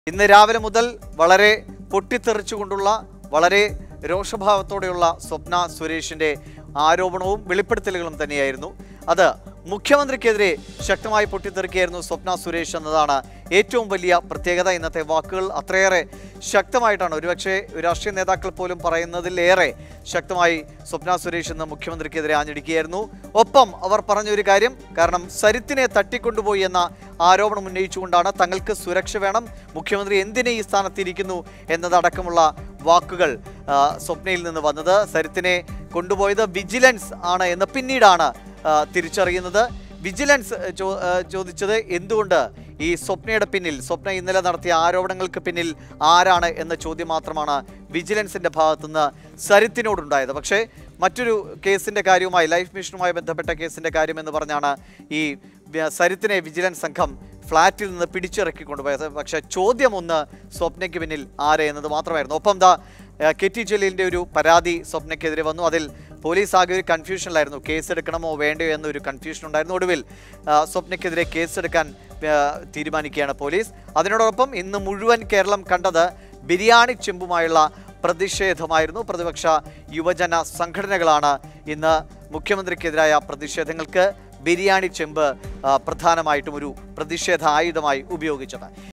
ഇന്ന് രാവിലെ മുതൽ വളരെ പൊട്ടിത്തെറിച്ചുകൊണ്ടുള്ള വളരെ രോഷഭാവത്തോടെയുള്ള സ്വപ്ന സുരേഷിന്റെ ആരോപണവും വെളിപ്പെടുത്തലുകളും തന്നെയായിരുന്നു അത് മുഖ്യമന്ത്രിക്കെതിരെ ശക്തമായി പൊട്ടിത്തെറിക്കുകയായിരുന്നു സ്വപ്ന സുരേഷ് എന്നതാണ് ഏറ്റവും വലിയ പ്രത്യേകത ഇന്നത്തെ വാക്കുകൾ അത്രയേറെ ശക്തമായിട്ടാണ് ഒരുപക്ഷെ രാഷ്ട്രീയ നേതാക്കൾ പോലും പറയുന്നതിലേറെ ശക്തമായി സ്വപ്ന സുരേഷ് ഇന്ന് മുഖ്യമന്ത്രിക്കെതിരെ ആഞ്ഞടിക്കുകയായിരുന്നു ഒപ്പം അവർ പറഞ്ഞൊരു കാര്യം കാരണം സരിത്തിനെ തട്ടിക്കൊണ്ടുപോയി എന്ന ആരോപണം ഉന്നയിച്ചുകൊണ്ടാണ് തങ്ങൾക്ക് സുരക്ഷ വേണം മുഖ്യമന്ത്രി എന്തിനെ ഈ സ്ഥാനത്തിരിക്കുന്നു എന്നതടക്കമുള്ള വാക്കുകൾ ആ, സ്വപ്നയിൽ നിന്ന് വന്നത് സരിത്തിനെ കൊണ്ടുപോയത് വിജിലൻസ് ആണ് എന്ന് പിന്നീടാണ് ആ, തിരിച്ചറിയുന്നത് വിജിലൻസ് ചോ- ആ, ചോദിച്ചത് എന്തുകൊണ്ട് ഈ സ്വപ്നയുടെ പിന്നിൽ സ്വപ്ന ഇന്നലെ നടത്തിയ ആരോപണങ്ങൾക്ക് പിന്നിൽ ആരാണ് എന്ന ചോദ്യം മാത്രമാണ് വിജിലൻസിന്റെ ഭാഗത്തുനിന്ന് സരിത്തിനോടുണ്ടായത് പക്ഷേ മറ്റൊരു കേസിന്റെ കാര്യവുമായി ലൈഫ് മിഷനുമായി ബന്ധപ്പെട്ട കേസിന്റെ കാര്യം എന്ന് പറഞ്ഞാണ് ഈ വ്യ- സരിത്തിനെ വിജിലൻസ് സംഘം ഫ്ളാറ്റിൽ നിന്ന് പിടിച്ചിറക്കി കൊണ്ടുപോയത് പക്ഷേ ചോദ്യം ഒന്ന് സ്വപ്നയ്ക്ക് പിന്നിൽ ആര് എന്നത് മാത്രമായിരുന്നു ഒപ്പം ദാ ഏഹ്, കെ ടി ജലീലിൻ്റെ ഒരു പരാതി സ്വപ്നയ്ക്കെതിരെ വന്നു അതിൽ പോലീസ് ആകെ ഒരു കൺഫ്യൂഷനിലായിരുന്നു കേസ് എടുക്കണമോ വേണ്ടയോ എന്നൊരു കൺഫ്യൂഷൻ ഉണ്ടായിരുന്നു ഒടുവിൽ ആ, സ്വപ്നയ്ക്കെതിരെ കേസെടുക്കാൻ ആ, തീരുമാനിക്കുകയാണ് പോലീസ് അതിനോടൊപ്പം ഇന്ന് മുഴുവൻ കേരളം കണ്ടത് ബിരിയാണി ചെമ്പുമായുള്ള പ്രതിഷേധമായിരുന്നു പ്രതിപക്ഷ യുവജന സംഘടനകളാണ് ഇന്ന് മുഖ്യമന്ത്രിക്കെതിരായ പ്രതിഷേധങ്ങൾക്ക് ബിരിയാണി ചെമ്പ് ആ, പ്രധാനമായിട്ടും ഒരു പ്രതിഷേധ ആയുധമായി ഉപയോഗിച്ചത്